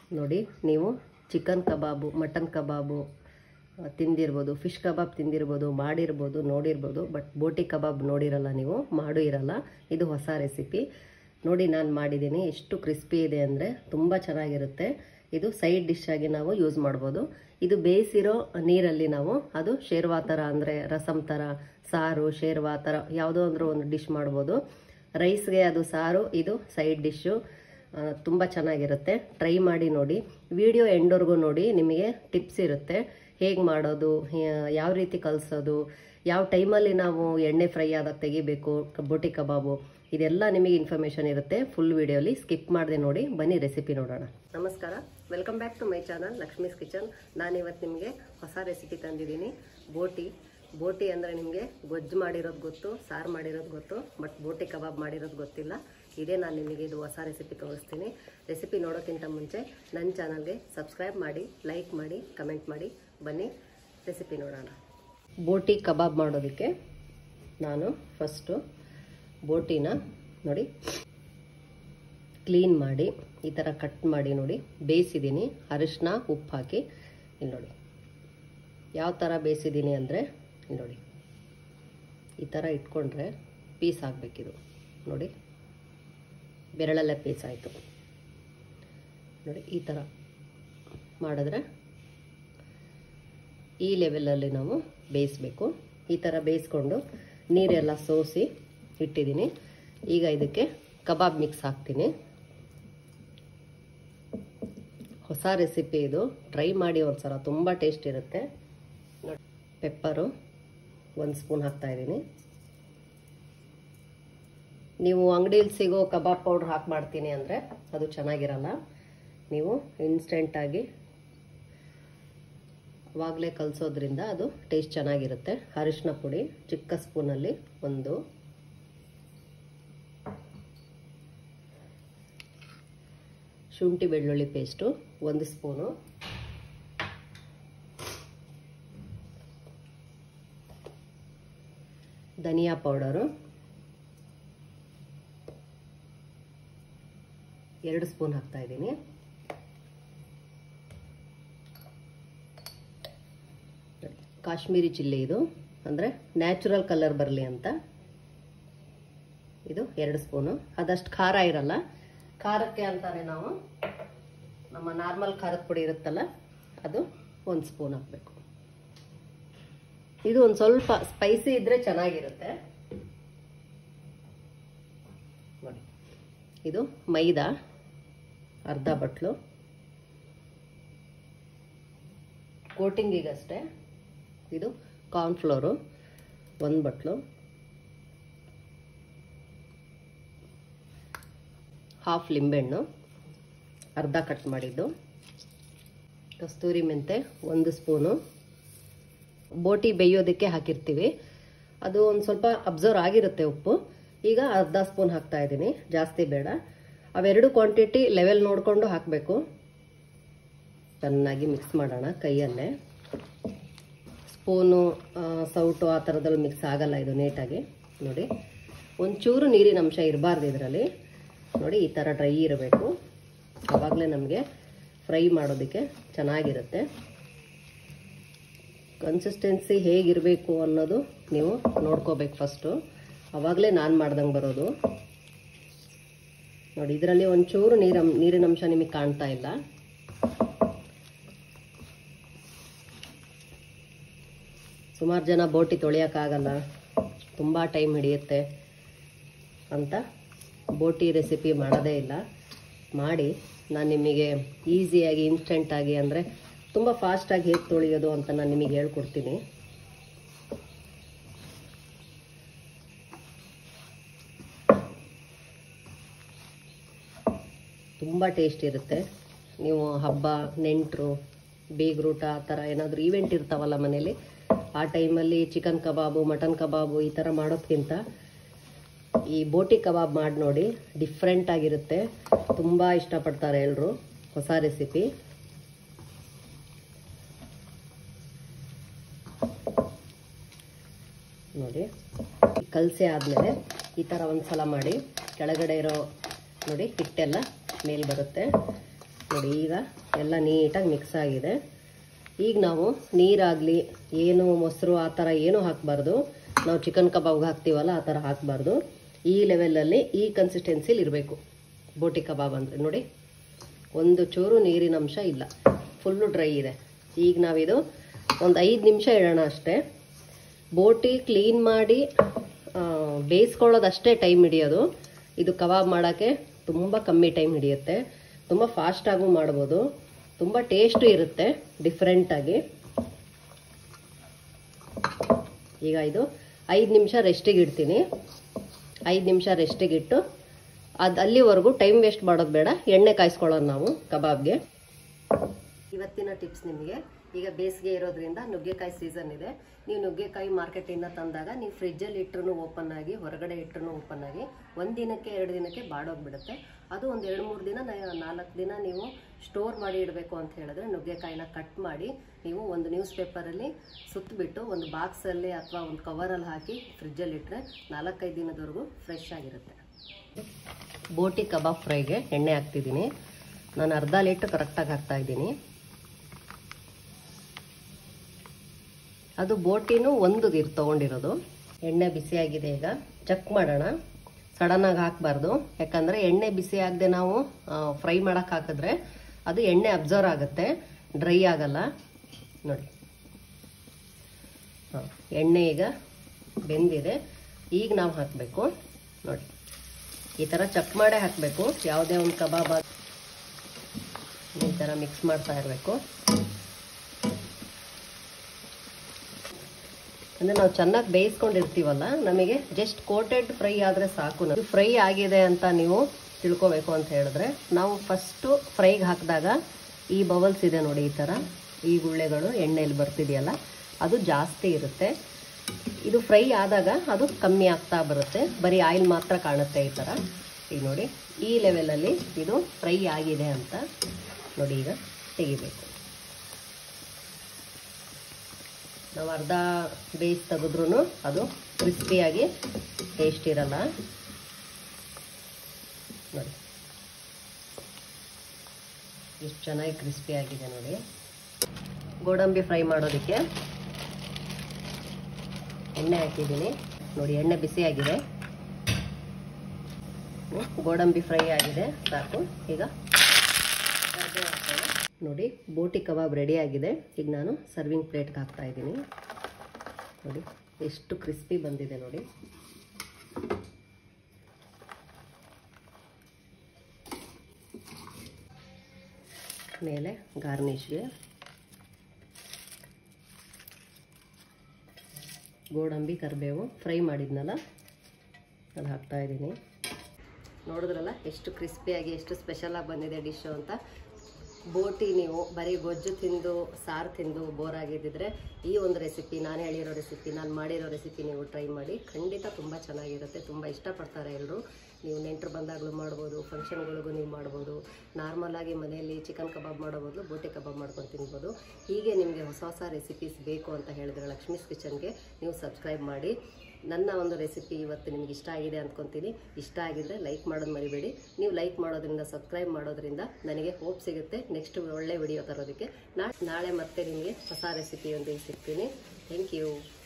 ನೋಡಿ ನೀವು ಚಿಕನ್ ಕಬಾಬು ಮಟನ್ ಕಬಾಬು ಆ, ತಿಂದಿರ್ಬೋದು ಫಿಶ್ ಕಬಾಬ್ ತಿಂದಿರ್ಬೋದು ಮಾಡಿರ್ಬೋದು ನೋಡಿರ್ಬೋದು ಬಟ್ ಬೋಟಿ ಕಬಾಬ್ ನೋಡಿರಲ್ಲ ನೀವು ಮಾಡೂ ಇರಲ್ಲ ಇದು ಹೊಸ ರೆಸಿಪಿ ನೋಡಿ ನಾನು ಮಾಡಿದ್ದೀನಿ ಎಷ್ಟು ಕ್ರಿಸ್ಪಿ ಇದೆ ಅಂದರೆ ತುಂಬ ಚೆನ್ನಾಗಿರುತ್ತೆ ಇದು ಸೈಡ್ ಡಿಶ್ ಆಗಿ ನಾವು ಯೂಸ್ ಮಾಡ್ಬೋದು ಇದು ಬೇಯಿಸಿರೋ ನೀರಲ್ಲಿ ನಾವು ಅದು ಶೇರ್ವಾ ಥರ ಅಂದರೆ ರಸಮ್ ಥರ ಸಾರು ಶೇರ್ವಾ ಥರ ಯಾವುದೋ ಅಂದ್ರೆ ಒಂದು ಡಿಶ್ ಮಾಡ್ಬೋದು ರೈಸ್ಗೆ ಅದು ಸಾರು ಇದು ಸೈಡ್ ಡಿಶ್ಶು ತುಂಬ ಚೆನ್ನಾಗಿರುತ್ತೆ ಟ್ರೈ ಮಾಡಿ ನೋಡಿ ವಿಡಿಯೋ ಎಂಡ್ವರೆಗೂ ನೋಡಿ ನಿಮಗೆ ಟಿಪ್ಸ್ ಇರುತ್ತೆ ಹೇಗೆ ಮಾಡೋದು ಯಾ- ಯಾವ ರೀತಿ ಕಲಿಸೋದು ಯಾವ ಟೈಮಲ್ಲಿ ನಾವು ಎಣ್ಣೆ ಫ್ರೈ ಆದಾಗ ತೆಗಿಬೇಕು ಕ- ಬೋಟಿ ಕಬಾಬು ಇದೆಲ್ಲ ನಿಮಗೆ ಇನ್ಫಾರ್ಮೇಷನ್ ಇರುತ್ತೆ ಫುಲ್ ವಿಡಿಯೋಲಿ ಸ್ಕಿಪ್ ಮಾಡದೆ ನೋಡಿ ಬನ್ನಿ ರೆಸಿಪಿ ನೋಡೋಣ ನಮಸ್ಕಾರ welcome back to my channel Lakshmi's kitchen ನಾನಿವತ್ತು ನಿಮಗೆ ಹೊಸ ರೆಸಿಪಿ ತಂದಿದ್ದೀನಿ ಬೋಟಿ ಬೋಟಿ ಅಂದರೆ ನಿಮಗೆ ಗೊಜ್ಜು ಮಾಡಿರೋದು ಗೊತ್ತು ಸಾರು ಮಾಡಿರೋದು ಗೊತ್ತು ಬಟ್ ಬೋಟಿ ಕಬಾಬ್ ಮಾಡಿರೋದು ಗೊತ್ತಿಲ್ಲ ಇದೇ ನಾನು ನಿಮಗೆ ಇದು ಹೊಸ ರೆಸಿಪಿ ತೋರಿಸ್ತೀನಿ ರೆಸಿಪಿ ನೋಡೋಕ್ಕಿಂತ ಮುಂಚೆ ನನ್ನ ಚಾನಲ್ಗೆ ಸಬ್ಸ್ಕ್ರೈಬ್ ಮಾಡಿ ಲೈಕ್ ಮಾಡಿ ಕಮೆಂಟ್ ಮಾಡಿ ಬನ್ನಿ ರೆಸಿಪಿ ನೋಡೋಣ ಬೋಟಿ ಕಬಾಬ್ ಮಾಡೋದಕ್ಕೆ ನಾನು ಫಸ್ಟು ಬೋಟಿನ ನೋಡಿ ಕ್ಲೀನ್ ಮಾಡಿ ಈ ಥರ ಕಟ್ ಮಾಡಿ ನೋಡಿ ಬೇಯಿಸಿದ್ದೀನಿ ಅರಿಶಿನ ಉಪ್ಪು ಹಾಕಿ ಇಲ್ಲಿ ನೋಡಿ ಯಾವ ಥರ ಬೇಯಿಸಿದ್ದೀನಿ ಅಂದರೆ ಇಲ್ಲಿ ನೋಡಿ ಈ ಥರ ಇಟ್ಕೊಂಡ್ರೆ ಪೀಸ್ ಆಗಬೇಕಿದು ನೋಡಿ ಬೆರಳಲ್ಲೇ ಪೀಸ್ ಆಯಿತು ನೋಡಿ ಈ ಥರ ಮಾಡಿದ್ರೆ ಈ ಲೆವೆಲಲ್ಲಿ ನಾವು ಬೇಯಿಸ್ಬೇಕು ಈ ಥರ ಬೇಯಿಸ್ಕೊಂಡು ನೀರೆಲ್ಲ ಸೋಸಿ ಇಟ್ಟಿದ್ದೀನಿ ಈಗ ಇದಕ್ಕೆ ಕಬಾಬ್ ಮಿಕ್ಸ್ ಹಾಕ್ತೀನಿ ಹೊಸ ರೆಸಿಪಿ ಇದು ಟ್ರೈ ಮಾಡಿ ಒಂದ್ಸಲ ತುಂಬ ಟೇಸ್ಟ್ ಇರುತ್ತೆ ನೋಡಿ ಪೆಪ್ಪರು ಒಂದು ಸ್ಪೂನ್ ಹಾಕ್ತಾ ಇದ್ದೀನಿ ನೀವು ಅಂಗಡಿಯಲ್ಲಿ ಸಿಗೋ ಕಬಾಬ್ ಪೌಡ್ರ್ ಹಾಕಿ ಮಾಡ್ತೀನಿ ಅಂದರೆ ಅದು ಚೆನ್ನಾಗಿರಲ್ಲ ನೀವು ಇನ್ಸ್ಟೆಂಟಾಗಿ ಅವಾಗಲೇ ಕಲಿಸೋದ್ರಿಂದ ಅದು ಟೇಸ್ಟ್ ಚೆನ್ನಾಗಿರುತ್ತೆ ಅರಿಶಿನ ಪುಡಿ ಚಿಕ್ಕ ಸ್ಪೂನಲ್ಲಿ ಒಂದು ಶುಂಠಿ ಬೆಳ್ಳುಳ್ಳಿ ಪೇಸ್ಟು ಒಂದು ಸ್ಪೂನು ಧನಿಯಾ ಪೌಡರು ಎರಡು ಸ್ಪೂನ್ ಹಾಕ್ತಾ ಇದ್ದೀನಿ ಕಾಶ್ಮೀರಿ ಚಿಲ್ಲಿ ಇದು ಅಂದರೆ ನ್ಯಾಚುರಲ್ ಕಲರ್ ಬರಲಿ ಅಂತ ಇದು ಎರಡು ಸ್ಪೂನು ಅದಷ್ಟು ಖಾರ ಇರಲ್ಲ ಖಾರಕ್ಕೆ ಅಂತಾನೆ ನಾವು ನಮ್ಮ ನಾರ್ಮಲ್ ಖಾರದ ಪುಡಿ ಇರುತ್ತಲ್ಲ ಅದು ಒಂದು ಸ್ಪೂನ್ ಹಾಕಬೇಕು ಇದು ಒಂದು ಸ್ವಲ್ಪ ಸ್ಪೈಸಿ ಇದ್ರೆ ಚೆನ್ನಾಗಿರುತ್ತೆ ನೋಡಿ ಇದು ಮೈದಾ ಅರ್ಧ ಬಟ್ಲು ಕೋಟಿಂಗಿಗಷ್ಟೇ ಇದು ಕಾರ್ನ್ಫ್ಲೋರು ಒಂದು ಬಟ್ಲು ಹಾಫ್ ಲಿಂಬೆಹಣ್ಣು ಅರ್ಧ ಕಟ್ ಮಾಡಿದ್ದು ಕಸ್ತೂರಿ ಮೆಂತೆ ಒಂದು ಸ್ಪೂನು ಬೋಟಿ ಬೇಯೋದಕ್ಕೆ ಹಾಕಿರ್ತೀವಿ ಅದು ಒಂದು ಸ್ವಲ್ಪ ಅಬ್ಸರ್ವ್ ಆಗಿರುತ್ತೆ ಉಪ್ಪು ಈಗ ಅರ್ಧ ಸ್ಪೂನ್ ಹಾಕ್ತಾ ಇದ್ದೀನಿ ಜಾಸ್ತಿ ಬೇಡ ಅವೆರಡು ಕ್ವಾಂಟಿಟಿ ಲೆವೆಲ್ ನೋಡಿಕೊಂಡು ಹಾಕಬೇಕು ಚೆನ್ನಾಗಿ ಮಿಕ್ಸ್ ಮಾಡೋಣ ಕೈಯಲ್ಲೇ ಸ್ಪೂನು ಆ, ಸೌಟು ಆ ಥರದಲ್ಲಿ ಮಿಕ್ಸ್ ಆಗಲ್ಲ ಇದು ನೀಟಾಗಿ ನೋಡಿ ಒಂಚೂರು ನೀರಿನ ಅಂಶ ಇರಬಾರ್ದು ಇದರಲ್ಲಿ ನೋಡಿ ಈ ಥರ ಡ್ರೈ ಇರಬೇಕು ಆವಾಗಲೇ ನಮಗೆ ಫ್ರೈ ಮಾಡೋದಕ್ಕೆ ಚೆನ್ನಾಗಿರುತ್ತೆ ಕನ್ಸಿಸ್ಟೆನ್ಸಿ ಹೇಗಿರಬೇಕು ಅನ್ನೋದು ನೀವು ನೋಡ್ಕೋಬೇಕು ಫಸ್ಟು ಆವಾಗಲೇ ನಾನು ಮಾಡ್ದಂಗೆ ಬರೋದು ನೋಡಿ ಇದರಲ್ಲಿ ಒಂಚೂರು ನೀರ ನೀರಿನ ಅಂಶ ನಿಮಗೆ ಕಾಣ್ತಾ ಇಲ್ಲ ಸುಮಾರು ಜನ ಬೋಟಿ ತೊಳೆಯೋಕ್ಕಾಗಲ್ಲ ತುಂಬ ಟೈಮ್ ಹಿಡಿಯುತ್ತೆ ಅಂತ ಬೋಟಿ ರೆಸಿಪಿ ಮಾಡೋದೇ ಇಲ್ಲ ಮಾಡಿ ನಾನು ನಿಮಗೆ ಈಸಿಯಾಗಿ ಇನ್ಸ್ಟೆಂಟಾಗಿ ಅಂದರೆ ತುಂಬ ಫಾಸ್ಟಾಗಿ ಹೇಗೆ ತೊಳೆಯೋದು ಅಂತ ನಾನು ನಿಮಗೆ ಹೇಳ್ಕೊಡ್ತೀನಿ ತುಂಬ ಟೇಸ್ಟ್ ಇರುತ್ತೆ ನೀವು ಹಬ್ಬ ನೆಂಟರು ಬೀಗ್ರೂಟ ಆ ಥರ ಏನಾದರೂ ಈವೆಂಟ್ ಇರ್ತಾವಲ್ಲ ಮನೇಲಿ ಆ ಟೈಮಲ್ಲಿ ಚಿಕನ್ ಕಬಾಬು ಮಟನ್ ಕಬಾಬು ಈ ಥರ ಮಾಡೋದ್ಕಿಂತ ಈ ಬೋಟಿ ಕಬಾಬ್ ಮಾಡಿ ನೋಡಿ ಡಿಫ್ರೆಂಟ್ ಆಗಿರುತ್ತೆ ತುಂಬ ಇಷ್ಟಪಡ್ತಾರೆ ಎಲ್ಲರೂ ಹೊಸ ರೆಸಿಪಿ ನೋಡಿ ಕಲಸೆ ಆದಮೇಲೆ ಈ ಥರ ಒಂದು ಸಲ ಮಾಡಿ ಕೆಳಗಡೆ ಇರೋ ನೋಡಿ ಹಿಟ್ಟೆಲ್ಲ ಮೇಲೆ ಬರುತ್ತೆ ನೋಡಿ ಈಗ ಎಲ್ಲ ನೀಟಾಗಿ ಮಿಕ್ಸ್ ಆಗಿದೆ ಈಗ ನಾವು ನೀರಾಗಲಿ ಏನು ಮೊಸರು ಆ ಥರ ಏನೂ ಹಾಕಬಾರ್ದು ನಾವು ಚಿಕನ್ ಕಬಾಬ್ಗೆ ಹಾಕ್ತೀವಲ್ಲ ಆ ಥರ ಹಾಕಬಾರ್ದು ಈ ಲೆವೆಲಲ್ಲಿ ಈ ಕನ್ಸಿಸ್ಟೆನ್ಸಿಲಿ ಇರಬೇಕು ಬೋಟಿ ಕಬಾಬ್ ಅಂದರೆ ನೋಡಿ ಒಂದು ಚೂರು ನೀರಿನ ಅಂಶ ಇಲ್ಲ ಫುಲ್ಲು ಡ್ರೈ ಇದೆ ಈಗ ನಾವಿದು ಒಂದು ಐದು ನಿಮಿಷ ಇಡೋಣ ಅಷ್ಟೇ ಬೋಟಿ ಕ್ಲೀನ್ ಮಾಡಿ ಆ, ಬೇಯಿಸ್ಕೊಳ್ಳೋದಷ್ಟೇ ಟೈಮ್ ಹಿಡಿಯೋದು ಇದು ಕಬಾಬ್ ಮಾಡೋಕ್ಕೆ ತುಂಬ ಕಮ್ಮಿ ಟೈಮ್ ಹಿಡಿಯುತ್ತೆ ತುಂಬ ಫಾಸ್ಟಾಗೂ ಮಾಡ್ಬೋದು ತುಂಬ ಟೇಸ್ಟು ಇರುತ್ತೆ ಡಿಫ್ರೆಂಟಾಗಿ ಈಗ ಇದು ಐದು ನಿಮಿಷ ರೆಸ್ಟಿಗೆ ಇಡ್ತೀನಿ ಐದು ನಿಮಿಷ ರೆಸ್ಟಿಗೆ ಇಟ್ಟು ಅದು ಅಲ್ಲಿವರೆಗೂ ಟೈಮ್ ವೇಸ್ಟ್ ಮಾಡೋದು ಬೇಡ ಎಣ್ಣೆ ಕಾಯಿಸ್ಕೊಳ್ಳೋದು ನಾವು ಕಬಾಬ್ಗೆ ಇವತ್ತಿನ ಟಿಪ್ಸ್ ನಿಮಗೆ ಈಗ ಬೇಸಿಗೆ ಇರೋದ್ರಿಂದ ನುಗ್ಗೆಕಾಯಿ ಸೀಸನ್ ಇದೆ ನೀವು ನುಗ್ಗೆಕಾಯಿ ಮಾರ್ಕೆಟಿಂದ ತಂದಾಗ ನೀವು ಫ್ರಿಜ್ಜಲ್ಲಿ ಇಟ್ಟರು ಓಪನ್ ಆಗಿ ಹೊರಗಡೆ ಇಟ್ಟರು ಓಪನ್ ಆಗಿ ಒಂದು ದಿನಕ್ಕೆ ಎರಡು ದಿನಕ್ಕೆ ಬಾಡೋಗ್ಬಿಡುತ್ತೆ ಅದು ಒಂದು ಎರಡು ಮೂರು ದಿನ ನ- ನಾಲ್ಕು ದಿನ ನೀವು ಸ್ಟೋರ್ ಮಾಡಿ ಇಡಬೇಕು ಅಂತ ಹೇಳಿದ್ರೆ ನುಗ್ಗೆಕಾಯಿನ ಕಟ್ ಮಾಡಿ ನೀವು ಒಂದು ನ್ಯೂಸ್ ಪೇಪರಲ್ಲಿ ಸುತ್ತಬಿಟ್ಟು ಒಂದು ಬಾಕ್ಸಲ್ಲಿ ಅಥವಾ ಒಂದು ಕವರಲ್ಲಿ ಹಾಕಿ ಫ್ರಿಜ್ಜಲ್ಲಿ ಇಟ್ಟರೆ ನಾಲ್ಕೈದು ದಿನದವರೆಗೂ ಫ್ರೆಶ್ ಆಗಿರುತ್ತೆ ಬೋಟಿ ಕಬಾಬ್ ಫ್ರೈಗೆ ಎಣ್ಣೆ ಹಾಕ್ತಿದ್ದೀನಿ ನಾನು ಅರ್ಧ ಲೀಟ್ರ್ ಕರೆಕ್ಟಾಗಿ ಹಾಕ್ತಾ ಇದ್ದೀನಿ ಅದು ಬೋಟಿನೂ ಒಂದು ಇರ್ ತೊಗೊಂಡಿರೋದು ಎಣ್ಣೆ ಬಿಸಿಯಾಗಿದೆ ಈಗ ಚೆಕ್ ಮಾಡೋಣ ಸಡನ್ನಾಗಿ ಹಾಕಬಾರ್ದು ಯಾಕಂದರೆ ಎಣ್ಣೆ ಬಿಸಿ ಆಗದೆ ನಾವು ಫ್ರೈ ಮಾಡೋಕೆ ಹಾಕಿದ್ರೆ ಅದು ಎಣ್ಣೆ ಅಬ್ಸರ್ವ್ ಆಗುತ್ತೆ ಡ್ರೈ ಆಗಲ್ಲ ನೋಡಿ ಹಾಂ ಎಣ್ಣೆ ಈಗ ಬೆಂದಿದೆ ಈಗ ನಾವು ಹಾಕಬೇಕು ನೋಡಿ ಈ ಥರ ಚೆಕ್ ಮಾಡೇ ಹಾಕಬೇಕು ಯಾವುದೇ ಒಂದು ಕಬಾಬ್ ಆದ್- ಈ ಥರ ಮಿಕ್ಸ್ ಮಾಡ್ತಾ ಇರಬೇಕು ಅಂದರೆ ನಾವು ಚೆನ್ನಾಗಿ ಬೇಯಿಸ್ಕೊಂಡಿರ್ತೀವಲ್ಲ ನಮಗೆ ಜಸ್ಟ್ ಕೋಟೆಡ್ ಫ್ರೈ ಆದರೆ ಸಾಕು ಇದು ಫ್ರೈ ಆಗಿದೆ ಅಂತ ನೀವು ತಿಳ್ಕೊಬೇಕು ಅಂತ ಹೇಳಿದ್ರೆ ನಾವು ಫಸ್ಟು ಫ್ರೈಗೆ ಹಾಕಿದಾಗ ಈ ಬಬಲ್ಸ್ ಇದೆ ನೋಡಿ ಈ ಥರ ಈ ಗುಳ್ಳೆಗಳು ಎಣ್ಣೆಯಲ್ಲಿ ಬರ್ತಿದೆಯಲ್ಲ ಅದು ಜಾಸ್ತಿ ಇರುತ್ತೆ ಇದು ಫ್ರೈ ಆದಾಗ ಅದು ಕಮ್ಮಿ ಆಗ್ತಾ ಬರುತ್ತೆ ಬರೀ ಆಯಿಲ್ ಮಾತ್ರ ಕಾಣುತ್ತೆ ಈ ಥರ ಈಗ ನೋಡಿ ಈ ಲೆವೆಲಲ್ಲಿ ಇದು ಫ್ರೈ ಆಗಿದೆ ಅಂತ ನೋಡಿ ಈಗ ತೆಗಿಬೇಕು ನಾವು ಅರ್ಧ ಬೇಯಿಸಿ ತೆಗೆದ್ರೂ ಅದು ಕ್ರಿಸ್ಪಿಯಾಗಿ ಟೇಸ್ಟ್ ಇರಲ್ಲ ನೋಡಿ ಎಷ್ಟು ಚೆನ್ನಾಗಿ ಕ್ರಿಸ್ಪಿ ಆಗಿದೆ ನೋಡಿ ಗೋಡಂಬಿ ಫ್ರೈ ಮಾಡೋದಕ್ಕೆ ಎಣ್ಣೆ ಹಾಕಿದ್ದೀನಿ ನೋಡಿ ಎಣ್ಣೆ ಬಿಸಿಯಾಗಿದೆ ಹ್ಮ್, ಗೋಡಂಬಿ ಫ್ರೈ ಆಗಿದೆ ಸಾಕು ಈಗ ಕರ್ಬೇವು ಹಾಕೋಣ. ನೋಡಿ ಬೋಟಿ ಕಬಾಬ್ ರೆಡಿ ಆಗಿದೆ ಈಗ ನಾನು ಸರ್ವಿಂಗ್ ಪ್ಲೇಟ್ಗೆ ಹಾಕ್ತಾ ಇದ್ದೀನಿ ನೋಡಿ ಎಷ್ಟು ಕ್ರಿಸ್ಪಿ ಬಂದಿದೆ ನೋಡಿ ಮೇಲೆ ಗಾರ್ನಿಷ್ಗೆ ಗೋಡಂಬಿ ಕರಿಬೇವು ಫ್ರೈ ಮಾಡಿದ್ನಲ್ಲ ಅದು ಹಾಕ್ತಾ ಇದ್ದೀನಿ ನೋಡಿದ್ರಲ್ಲ ಎಷ್ಟು ಕ್ರಿಸ್ಪಿಯಾಗಿ ಎಷ್ಟು ಸ್ಪೆಷಲಾಗಿ ಬಂದಿದೆ ಡಿಶ್ಶು ಅಂತ ಬೋಟಿ ನೀವು ಬರೀ ಗೊಜ್ಜು ತಿಂದು ಸಾರು ತಿಂದು ಬೋರ್ ಆಗಿದ್ದಿದ್ರೆ ಈ ಒಂದು ರೆಸಿಪಿ ನಾನು ಹೇಳಿರೋ ರೆಸಿಪಿ ನಾನು ಮಾಡಿರೋ ರೆಸಿಪಿ ನೀವು ಟ್ರೈ ಮಾಡಿ ಖಂಡಿತ ತುಂಬ ಚೆನ್ನಾಗಿರುತ್ತೆ ತುಂಬ ಇಷ್ಟಪಡ್ತಾರೆ ಎಲ್ಲರೂ ನೀವು ನೆಂಟರು ಬಂದಾಗಲೂ ಮಾಡ್ಬೋದು ಫಂಕ್ಷನ್ಗಳಿಗೂ ನೀವು ಮಾಡ್ಬೋದು ನಾರ್ಮಲಾಗಿ ಮನೆಯಲ್ಲಿ ಚಿಕನ್ ಕಬಾಬ್ ಮಾಡೋ ಬದಲು ಬೋಟಿ ಕಬಾಬ್ ಮಾಡ್ಕೊಂಡು ತಿನ್ಬೋದು ಹೀಗೆ ನಿಮಗೆ ಹೊಸ ಹೊಸ ರೆಸಿಪೀಸ್ ಬೇಕು ಅಂತ ಹೇಳಿದ್ರೆ ಲಕ್ಷ್ಮೀಸ್ ಕಿಚನ್ಗೆ ನೀವು ಸಬ್ಸ್ಕ್ರೈಬ್ ಮಾಡಿ ನನ್ನ ಒಂದು ರೆಸಿಪಿ ಇವತ್ತು ನಿಮ್ಗೆ ಇಷ್ಟ ಆಗಿದೆ ಅಂದ್ಕೊತೀನಿ ಇಷ್ಟ ಆಗಿದ್ರೆ ಲೈಕ್ ಮಾಡೋದು ಮರಿಬೇಡಿ ನೀವು ಲೈಕ್ ಮಾಡೋದ್ರಿಂದ ಸಬ್ಸ್ಕ್ರೈಬ್ ಮಾಡೋದ್ರಿಂದ ನನಗೆ ಹೋಪ್ ಸಿಗುತ್ತೆ ನೆಕ್ಸ್ಟ್ ಒಳ್ಳೆ ವಿಡಿಯೋ ತರೋದಕ್ಕೆ ನಾ ನಾಳೆ ಮತ್ತೆ ನಿಮಗೆ ಹೊಸ ರೆಸಿಪಿಯೊಂದಿಗೆ ಸಿಗ್ತೀನಿ ಥ್ಯಾಂಕ್ ಯು